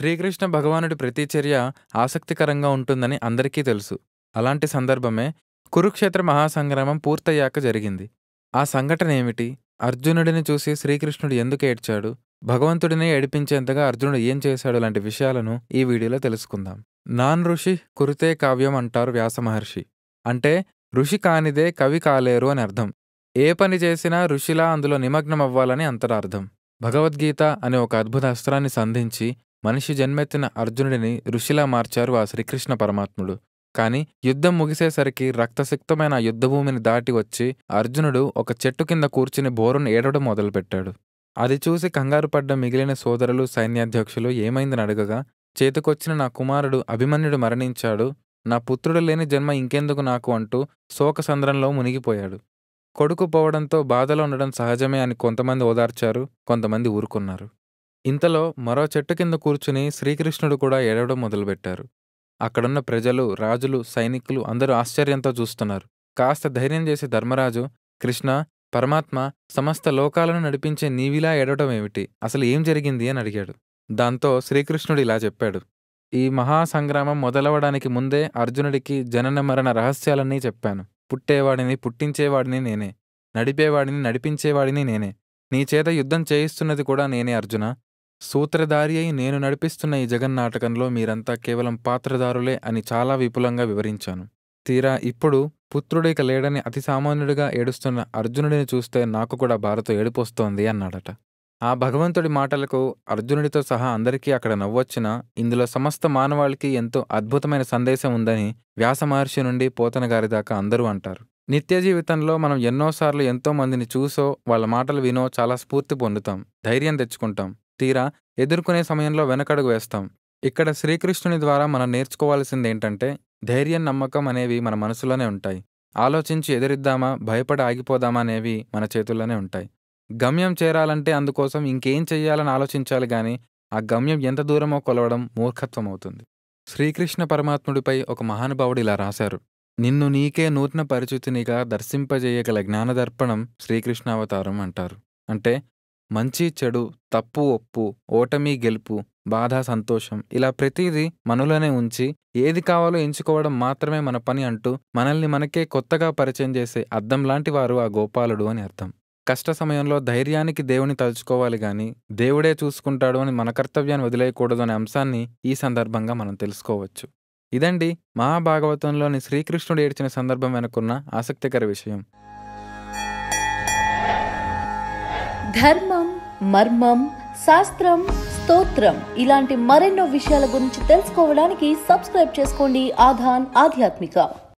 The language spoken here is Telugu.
శ్రీకృష్ణ భగవానుడి ప్రతి చర్య ఆసక్తికరంగా ఉంటుందని అందరికీ తెలుసు అలాంటి సందర్భమే కురుక్షేత్ర మహాసంగ్రామం పూర్తయ్యాక జరిగింది ఆ సంఘటన ఏమిటి అర్జునుడిని చూసి శ్రీకృష్ణుడు ఎందుకు ఏడ్చాడు భగవంతుడిని ఏడిపించేంతగా అర్జునుడు ఏం చేశాడు లాంటి విషయాలను ఈ వీడియోలో తెలుసుకుందాం నాన్ ఋషి కురితే కావ్యం అంటారు వ్యాస మహర్షి అంటే ఋషి కానిదే కవి కాలేరు అని అర్థం ఏ పని చేసినా ఋషిలా అందులో నిమగ్నమవ్వాలని అంతరార్థం భగవద్గీత అనే ఒక అద్భుత అస్త్రాన్ని సంధించి మనిషి జన్మెత్తిన అర్జునుడిని ఋషిలా మార్చారు ఆ శ్రీకృష్ణ పరమాత్ముడు కాని యుద్ధం ముగిసేసరికి రక్తసిక్తమైన ఆ యుద్ధభూమిని దాటి వచ్చి అర్జునుడు ఒక చెట్టు కింద కూర్చుని బోరును ఏడవడం మొదలుపెట్టాడు అది చూసి కంగారు పడ్డ మిగిలిన సోదరులు సైన్యాధ్యక్షులు ఏమైందని అడగగా చేతికొచ్చిన నా కుమారుడు అభిమన్యుడు మరణించాడు నా పుత్రుడు లేని జన్మ ఇంకెందుకు నాకు అంటూ శోకసంద్రంలో మునిగిపోయాడు కొడుకు పోవడంతో బాధలో ఉండడం సహజమే అని కొంతమంది ఓదార్చారు కొంతమంది ఊరుకున్నారు ఇంతలో మరో చెట్టు కింద కూర్చుని శ్రీకృష్ణుడు కూడా ఏడవడం మొదలుపెట్టారు అక్కడున్న ప్రజలు రాజులు సైనికులు అందరూ ఆశ్చర్యంతో చూస్తున్నారు కాస్త ధైర్యం చేసి ధర్మరాజు కృష్ణ పరమాత్మ సమస్త లోకాలను నడిపించే నీవిలా ఏడవడం ఏమిటి అసలు ఏం జరిగింది అని అడిగాడు దాంతో శ్రీకృష్ణుడు ఇలా చెప్పాడు ఈ మహాసంగ్రామం మొదలవడానికి ముందే అర్జునుడికి జనన మరణ రహస్యాలన్నీ చెప్పాను పుట్టేవాడిని పుట్టించేవాడిని నేనే నడిపేవాడిని నడిపించేవాడిని నేనే నీ చేత యుద్ధం చేయిస్తున్నది కూడా నేనే అర్జున సూత్రధారి అయి నేను నడిపిస్తున్న ఈ జగన్నాటకంలో మీరంతా కేవలం పాత్రదారులే అని చాలా విపులంగా వివరించాను తీరా ఇప్పుడు పుత్రుడిక లేడని అతి సామాన్యుడిగా ఏడుస్తున్న అర్జునుడిని చూస్తే నాకు కూడా భారత ఏడుపొస్తోంది అన్నాడట ఆ భగవంతుడి మాటలకు అర్జునుడితో సహా అందరికీ అక్కడ నవ్వొచ్చినా ఇందులో సమస్త మానవాళికి ఎంతో అద్భుతమైన సందేశం ఉందని వ్యాస మహర్షి నుండి పోతన గారి దాకా అందరూ అంటారు నిత్య జీవితంలో మనం ఎన్నోసార్లు ఎంతో మందిని చూసో వాళ్ళ మాటలు వినో చాలా స్ఫూర్తి పొందుతాం ధైర్యం తెచ్చుకుంటాం తీరా ఎదుర్కొనే సమయంలో వెనకడుగు వేస్తాం ఇక్కడ శ్రీకృష్ణుని ద్వారా మనం నేర్చుకోవాల్సింది ఏంటంటే ధైర్యం నమ్మకం అనేవి మన మనసులోనే ఉంటాయి ఆలోచించి ఎదిరిద్దామా భయపడి ఆగిపోదామా అనేవి మన చేతుల్లోనే ఉంటాయి గమ్యం చేరాలంటే అందుకోసం ఇంకేం చెయ్యాలని ఆలోచించాలి గాని ఆ గమ్యం ఎంత దూరమో కొలవడం మూర్ఖత్వం అవుతుంది శ్రీకృష్ణ పరమాత్ముడిపై ఒక మహానుభావుడు ఇలా రాశారు నిన్ను నీకే నూతన పరిచితినిగా దర్శింపజేయగల జ్ఞానదర్పణం శ్రీకృష్ణావతారం అంటారు అంటే మంచి చెడు తప్పు ఒప్పు ఓటమి గెలుపు బాధ సంతోషం ఇలా ప్రతిదీ మనలోనే ఉంచి ఏది కావాలో ఎంచుకోవడం మాత్రమే మన పని అంటూ మనల్ని మనకే కొత్తగా పరిచయం చేసే అద్దం లాంటి వారు ఆ గోపాలుడు అని అర్థం కష్ట సమయంలో ధైర్యానికి దేవుని తలుచుకోవాలి గాని దేవుడే చూసుకుంటాడు అని మన కర్తవ్యాన్ని వదిలేయకూడదు అనే అంశాన్ని ఈ సందర్భంగా మనం తెలుసుకోవచ్చు ఇదండి మహాభాగవతంలోని శ్రీకృష్ణుడు ఏడ్చిన సందర్భం వెనుకున్న ఆసక్తికర విషయం ధర్మం మర్మం శాస్త్రం స్తోత్రం ఇలాంటి మరెన్నో విషయాల గురించి తెలుసుకోవడానికి సబ్స్క్రైబ్ చేసుకోండి ఆధాన్ ఆధ్యాత్మిక